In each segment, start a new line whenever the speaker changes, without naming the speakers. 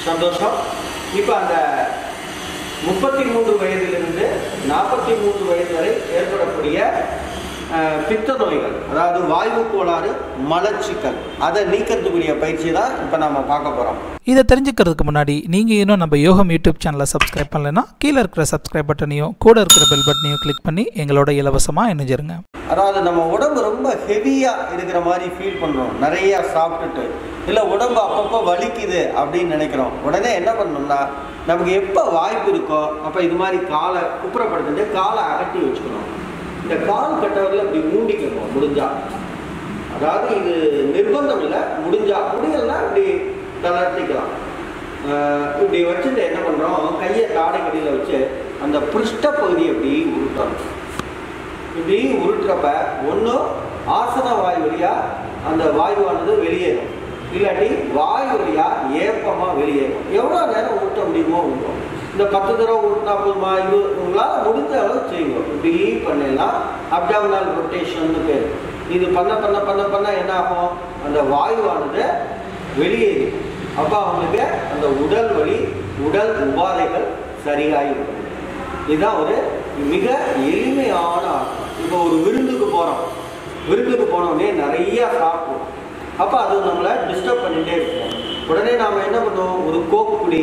சந்தோஷம் இப்போ அந்த முப்பத்தி மூன்று வயதிலிருந்து நாற்பத்தி மூன்று வயது வரை ஏற்படக்கூடிய அஹ், பித்த நோய்கள் அதாவது வாய்வு கோளாறு மலச்சிக்கல் அதை நீக்கிறதுக்குரிய பயிற்சி தான் இப்போ நம்ம பார்க்க போகிறோம்
இதை தெரிஞ்சுக்கிறதுக்கு முன்னாடி நீங்கள் இன்னும் நம்ம யோகம் யூடியூப் சேனலை சப்ஸ்கிரைப் பண்ணலைன்னா கீழே இருக்கிற சப்ஸ்கிரைப் பட்டனையும் கூட இருக்கிற பெல் பட்டனையும் கிளிக் பண்ணி எங்களோட இலவசமாக இணைஞ்சிருங்க
அதாவது நம்ம உடம்பு ரொம்ப ஹெவியாக இருக்கிற மாதிரி ஃபீல் பண்ணுறோம் நிறையா சாப்பிட்டுட்டு இல்லை உடம்பு அப்பப்போ வலிக்குது அப்படின்னு நினைக்கிறோம் உடனே என்ன பண்ணணும்னா நமக்கு எப்போ வாய்ப்பு இருக்கோ அப்போ இது மாதிரி காலை குப்புறப்படுத்திட்டு காலை அகட்டி வச்சுக்கணும் இந்த கால் கட்டவரில் இப்படி மூண்டிக்கணும் முடிஞ்சா அதாவது இது நிர்பந்தம் இல்லை முடிஞ்சா முடியலன்னா இப்படி தளர்த்திக்கலாம் ஆஹ் இப்படி வச்சுட்டு என்ன பண்ணுறோம் கையை தாடைக்கடியில் வச்சு அந்த பிருஷ்ட பகுதியை இப்படி உருட்டணும் இப்படி உருட்டுறப்ப ஒன்று ஆசன வாய் வழியா அந்த வாயுவானது வெளியேறும் இல்லாட்டி வாய் வழியா ஏப்பமா வெளியேறும் எவ்வளோ நேரம் உருட்ட முடியுமோ உருட்டும் இந்த பத்து தடவை உருட்டினா போதுமா இது உங்களால் முடிஞ்ச அளவு செய்யுங்க இப்படி பண்ணிடலாம் அப்டாமினல் ரொட்டேஷன் பேர் இது பண்ண பண்ண பண்ண பண்ண என்ன ஆகும் அந்த வாயுவானது வெளியேறி அப்போ அவங்களுக்கு அந்த உடல் வலி உடல் உபாதைகள் சரியாகி இருக்கும் இதுதான் ஒரு மிக எளிமையான ஆசனம் இப்போ ஒரு விருந்துக்கு போகிறோம் விருந்துக்கு போனோடனே நிறைய சாப்பிடுவோம் அப்போ அது நம்மளை டிஸ்டர்ப் பண்ணிகிட்டே இருக்கும் உடனே நாம் என்ன பண்ணுவோம் ஒரு கோக்கு குடி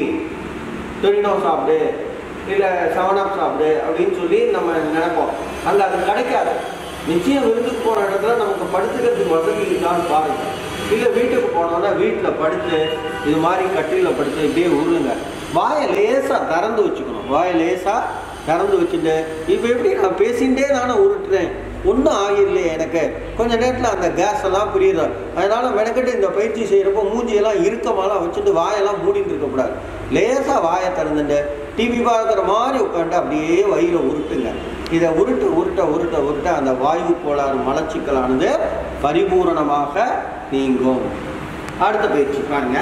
தொழினோ சாப்பிடு இல்லை செவனப் சாப்பிடு அப்படின்னு சொல்லி நம்ம நினைப்போம் அங்கே அது கிடைக்காது நிச்சயம் விருந்துக்கு போகிற இடத்துல நமக்கு படுத்துக்கிறதுக்கு வசதி இருக்கான்னு பாருங்க இல்லை வீட்டுக்கு போனோம்னா வீட்டில் படுத்து இது மாதிரி கட்டிலில் படுத்து இப்படியே உருளுங்க வாயை லேசாக திறந்து வச்சுக்கணும் வாயை லேசாக திறந்து வச்சுட்டு இப்போ எப்படி நான் பேசிகிட்டே நானே உருட்டுறேன் ஒன்றும் ஆகிடலையே எனக்கு கொஞ்ச நேரத்தில் அந்த கேஸ் எல்லாம் புரியுது அதனால மெனக்கிட்டு இந்த பயிற்சி செய்கிறப்போ மூஞ்சியெல்லாம் இறுக்கமாலாம் வச்சுட்டு வாயெல்லாம் மூடிட்டு இருக்கக்கூடாது லேசாக வாயை திறந்துட்டு டிவி பார்க்குற மாதிரி உட்காந்து அப்படியே வயிறை உருட்டுங்க இதை உருட்ட உருட்ட உருட்ட உருட்ட அந்த வாயு கோளாறு மலச்சிக்கலானது பரிபூரணமாக நீங்கும் அடுத்த பயிற்சி பாருங்க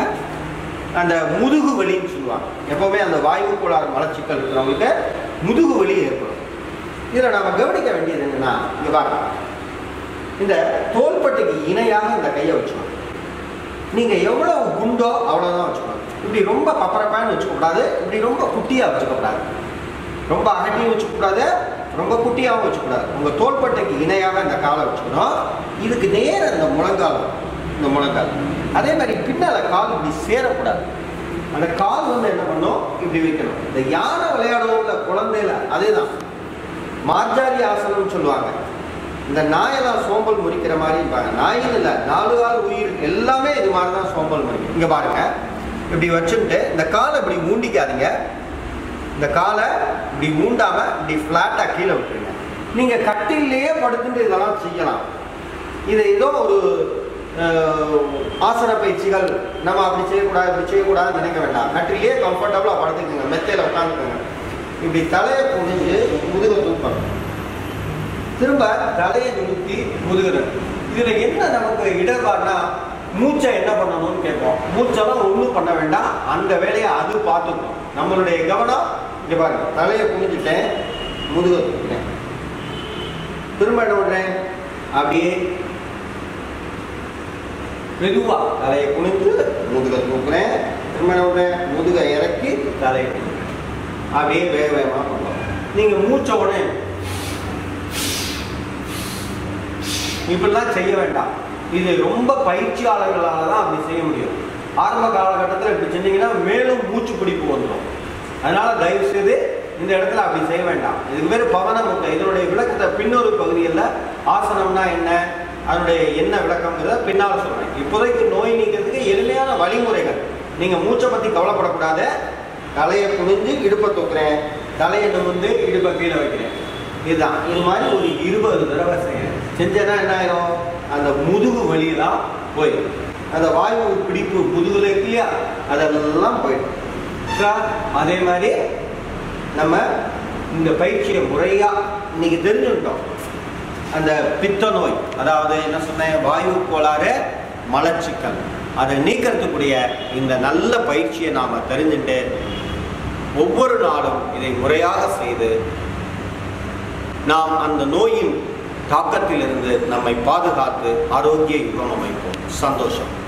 அந்த முதுகு வலின்னு சொல்லுவாங்க எப்பவுமே அந்த வாயு கோளாறு மலச்சிக்கல் இருக்கிறவங்களுக்கு முதுகு வலி ஏற்படும் இதில் நாம கவனிக்க வேண்டியது என்னன்னா இங்க பாருங்க இந்த தோள்பட்டைக்கு இணையாக இந்த கையை வச்சுக்கணும் நீங்க எவ்வளவு குண்டோ அவ்வளவுதான் வச்சுக்கணும் இப்படி ரொம்ப பப்பரப்பான்னு வச்சுக்கக்கூடாது இப்படி ரொம்ப குட்டியா வச்சுக்கக்கூடாது ரொம்ப அகட்டியும் வச்சுக்கூடாது ரொம்ப குட்டியாகவும் வச்சுக்கூடாது உங்க தோள்பட்டைக்கு இணையாக இந்த காலை வச்சுக்கணும் இதுக்கு நேர இந்த முழங்கால் இந்த முழங்கால் அதே மாதிரி பின்னால கால் இப்படி சேரக்கூடாது அந்த கால் வந்து என்ன பண்ணும் இப்படி வைக்கணும் இந்த யானை விளையாடுவோம்ல குழந்தையில அதே தான் மார்ஜாரி ஆசனம்னு சொல்லுவாங்க இந்த நாயெல்லாம் சோம்பல் முறிக்கிற மாதிரி இருப்பாங்க நாயின் இல்லை நாலு கால் உயிர் எல்லாமே இது மாதிரி தான் சோம்பல் முறிக்கும் இங்க பாருங்க இப்படி வச்சுட்டு இந்த காலை இப்படி ஊண்டிக்காதீங்க இந்த காலை இப்படி ஊண்டாம இப்படி ஃப்ளாட்டா கீழே விட்டுருங்க நீங்க கட்டிலேயே படுத்துட்டு இதெல்லாம் செய்யலாம் இது ஏதோ ஒரு அஹ், ஆசன பயிற்சிகள் நம்ம அப்படி செய்யக்கூடாது இப்படி செய்யக்கூடாதுன்னு நினைக்க வேண்டாம் கட்டிலேயே கம்ஃபர்டபுளாக படுத்துக்கோங்க மெத்தையில் உட்காந்துக்கோங்க இப்படி தலையை குனிஞ்சு முதுக தூக்கணும் திரும்ப தலையை நிறுத்தி முதுகுறது இதுல என்ன நமக்கு இடர்பாடுனா மூச்சை என்ன பண்ணணும்னு கேட்போம் மூச்செல்லாம் ஒன்றும் பண்ண வேண்டாம் அந்த வேலையை அது பார்த்துக்கும் நம்மளுடைய கவனம் இங்க பாருங்க தலையை குனிஞ்சிட்டேன் முதுக தூக்கினேன் திரும்ப என்ன பண்றேன் அப்படியே மெதுவா தலையை குனிஞ்சு முதுக தூக்குறேன் திரும்ப என்ன பண்றேன் முதுகை இறக்கி தலையை தூக்குறேன் அப்படியே வேக வேகமாக பண்ணுவோம் நீங்க மூச்சை உடனே இப்படிலாம் செய்ய வேண்டாம் இது ரொம்ப பயிற்சியாளர்களால தான் அப்படி செய்ய முடியும் ஆரம்ப காலகட்டத்தில் இப்படி செஞ்சீங்கன்னா மேலும் மூச்சு பிடிப்பு வந்துடும் அதனால தயவு செய்து இந்த இடத்துல அப்படி செய்ய வேண்டாம் இதுக்கு பேர் பவன முட்டை இதனுடைய விளக்கத்தை பின்னொரு பகுதியில் ஆசனம்னா என்ன அதனுடைய என்ன விளக்கம்ங்கிறத பின்னால் சொல்றேன் இப்போதைக்கு நோய் நீக்கிறதுக்கு எளிமையான வழிமுறைகள் நீங்க மூச்சை பத்தி கவலைப்படக்கூடாது தலையை குனிஞ்சு இடுப்பை தூக்குறேன் தலையை நிமிர்ந்து இடுப்பை கீழே வைக்கிறேன் இதுதான் இது மாதிரி ஒரு இருபது தடவை செய்யணும் செஞ்சேன்னா என்ன ஆயிரும் அந்த முதுகு வலியெல்லாம் போயிடும் அந்த வாயு பிடிப்பு முதுகுல இருக்கு இல்லையா அதெல்லாம் போயிடும் சரியா? அதே மாதிரி நம்ம இந்த பயிற்சியை முறையா இன்னைக்கு தெரிஞ்சுக்கிட்டோம் அந்த பித்த நோய் அதாவது என்ன சொன்னேன் வாயு கோளாறு மலச்சிக்கல் அதை நீக்கிறதுக்குரிய இந்த நல்ல பயிற்சியை நாம் தெரிஞ்சுட்டு ஒவ்வொரு நாளும் இதை முறையாக செய்து நாம் அந்த நோயின் தாக்கத்திலிருந்து நம்மை பாதுகாத்து ஆரோக்கிய யுகம் அமைப்போம் சந்தோஷம்